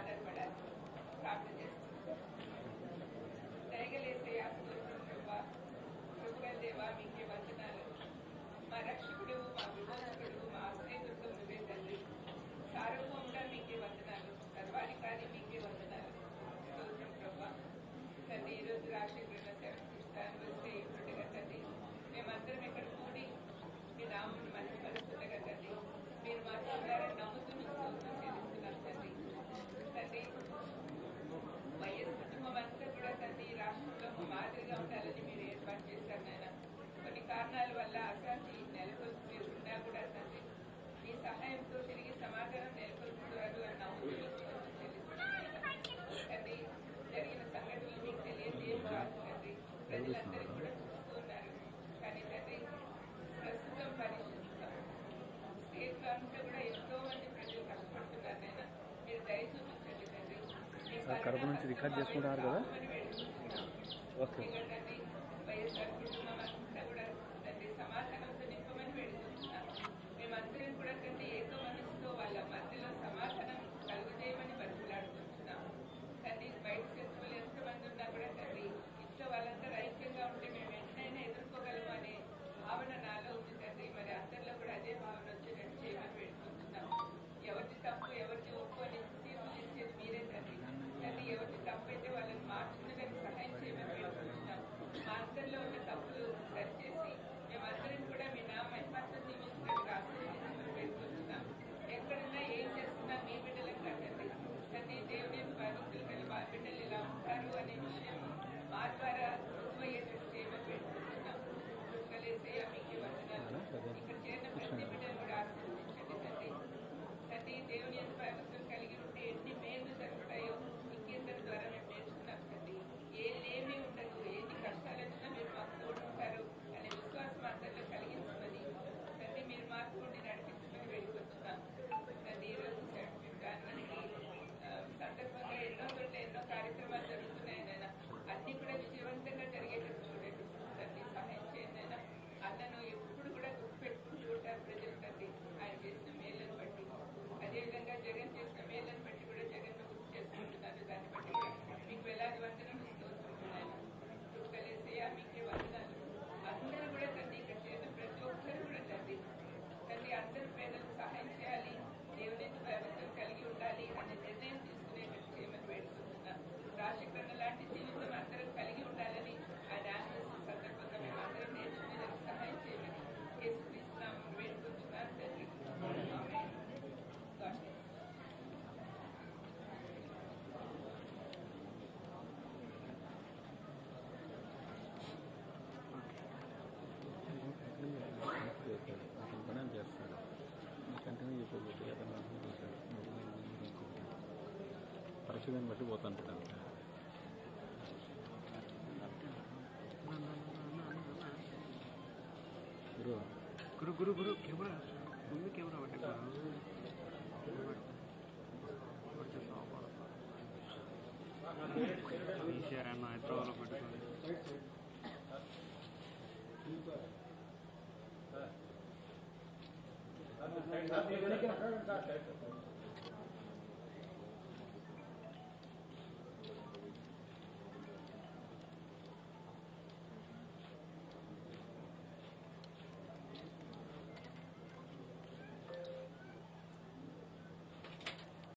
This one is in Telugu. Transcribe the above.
ఆధారపడాలి ప్రార్థన చేస్తున్నాం దయగలేసే ఆస్పత్రులు కృపగల దేవా మీకే వందనాలు మా రక్షకుడు మా విమోచకుడు మా ఆశ్రయదుర్గం నువ్వే తండ్రి సార్వభౌముడా మీకే వందనాలు సర్వాధికారి మీకే వందనాలు స్తోత్రం ప్రభా తండ్రి ఈరోజు రాజశేఖర సెవెంత్ వస్తే ఇప్పుడుగా తండ్రి మేమందరం ఇక్కడ కూడి మీ నామను మహిమపరుస్తుండగా తండ్రి మీరు మా చూడాలని నమ్ముతూ మీకు స్తోత్రం చెల్లిస్తున్నాం తండ్రి తండ్రి వైఎస్ కుటుంబం అంతా కూడా తండ్రి ఈ రాష్ట్రంలో ఒక మాదిరిగా ఉండాలని మీరు ఏర్పాటు చేశారు నాయన కొన్ని కారణాల వల్ల అశాంతి నెలకొల్పుతున్నా కూడా తండ్రి మీ సహాయంతో తిరిగి సమాధానం నెలకొల్పుతారు అని నమ్ముతూ మీకు స్తోత్రం చెల్లిస్తున్నాను తండ్రి జరిగిన సంఘటనలు మీకు తెలియదు ఏం కాదు తండ్రి ప్రజలందరూ కూడా చూస్తూ ఉన్నారు కానీ తండ్రి ప్రస్తుతం పరిశీలిస్తాం స్టేట్ లో అంతా కూడా ఎంతో మంది ప్రజలు కష్టపడుతున్నారు నాయన మీరు దయ చూపించండి తండ్రి మీ సార్ కడప నుంచి రికార్డ్ చేసుకుంటున్నారు కదా? ఆత్మని వేడుకుంటున్నాం. ఓకే. ముఖ్యంగా తండ్రి వైఎస్ఆర్ కుటుంబం అంతా కూడా తండ్రి సమాధానంతో నింపమని వేడుకుంటున్నాం మేమందరం కూడా తండ్రి ఏక మనసుతో వాళ్ళ మధ్యలో సమాధానం కలుగజేయమని బతుకులాడుకుంటున్నాం తండ్రి బయట శత్రువులు ఎంతమంది ఉన్నా కూడా తండ్రి ఇంట్లో వాళ్ళందరూ ఐక్యంగా ఉంటే మేము వెంటనే ఎదుర్కోగలము అనే భావన నాలో ఉంది తండ్రి మరి అందరిలో కూడా అదే భావన వచ్చేటట్టు చేయమని వేడుకుంటున్నాం ఎవరిది తప్పు ఎవరిది ఒప్పు అని తీర్పు ఇచ్చేది మీరే తండ్రి తండ్రి ఎవరిది తప్పు అయితే వాళ్ళని మార్చుకునేదానికి సహాయం చేయమని వేడుకుంటున్నాం మా అందరిలో ఉన్న తప్పులు సరిచేసి మేమందరం కూడా మీ నా మహిమత్వం జీవించడానికి ఆశీర్వదించమని వేడుకుంటున్నాం ఎక్కడున్నా ఏం చేస్తున్నా మీ బిడ్డలకు తండ్రి తండ్రి దేవుని భక్తులు కలిగి మా బిడ్డలు ఇలా ఉంటారు అనే విషయం మా ద్వారా రుజువయ్యేటట్టు చేయమని వేడుకుంటున్నాం కృపలేసయ్య మీకు వందనాలు ఇక్కడ చేరిన ప్రతి బిడ్డను కూడా ఆశీర్వదించండి తండ్రి తండ్రి దేవుని యొక్క భక్తులు కలిగి ఉంటే ఎన్ని మేలు జరుగుతాయో ఇంకేందరి ద్వారా మేము నేర్చుకున్నాం తండ్రి ఏమీ ఉండదు ఎన్ని కష్టాలు వచ్చినా మీరు మాకు తోడుంటారు అనే విశ్వాసం అందరిలో కలిగించమని తండ్రి మీరు మాకు ఉండి నడిపించమని వేడుకొచ్చున్నాం తండ్రి ఈరోజు దానికి సందర్భంగా ఎన్నో చోట్ల ఎన్నో కార్యక్రమాలు జరుగుతున్నాయి నాయన అన్ని కూడా విజయవంతంగా జరిగేటట్టు చూడండి తండ్రి సహాయం చేయండి నాయన అన్నను ఎప్పుడు కూడా గుర్తుపెట్టుకుంటూ ఉంటారు ప్రజలు తండ్రి ఆయన చేసిన మేళ్ళను బట్టి అదేవిధంగా జగన్ చేసిన మేళ్ళను బట్టి కూడా జగన్ గుర్తు చేసుకుంటున్నారు దాన్ని బట్టి కూడా మీకు వేలాది వందనం స్తోత్రుతున్నాను దుఃఖలేసయ్యా మీకే వందనాలు అందరూ కూడా తండ్రి ఇక్కడ చేసిన ప్రతి ఒక్కరు కూడా తండ్రి తండ్రి అందరూ పేదలకు సహాయం చేయాలి దేవుని ప్రభుత్వం కలిగి ఉండాలి అనే నిర్ణయం తీసుకునేటట్టు చేయమని వేడుకుంటున్నాం రాజశేఖరణ లాంటి జీవితం అందరం కలిగి ఉండాలని ఆయన ఆనివర్సరీ సందర్భంగా మేము అందరం నేర్చుకునేందుకు సహాయం చేయమని కేసు తీసుకున్నాం వేడుకుంటున్నాను తండ్రి ఆమేన్. God bless. అతని పని అని చేస్తాడు కంటిన్యూ చెప్పకపోతే అతను పరిస్థితిని బట్టి పోతుంటాడు అంతే గురు గురు గురు గురు కెమెరా ముందు కెమెరా పెట్టారు తీసారన్న హైదరాబాద్లో పెట్టుకోండి సార్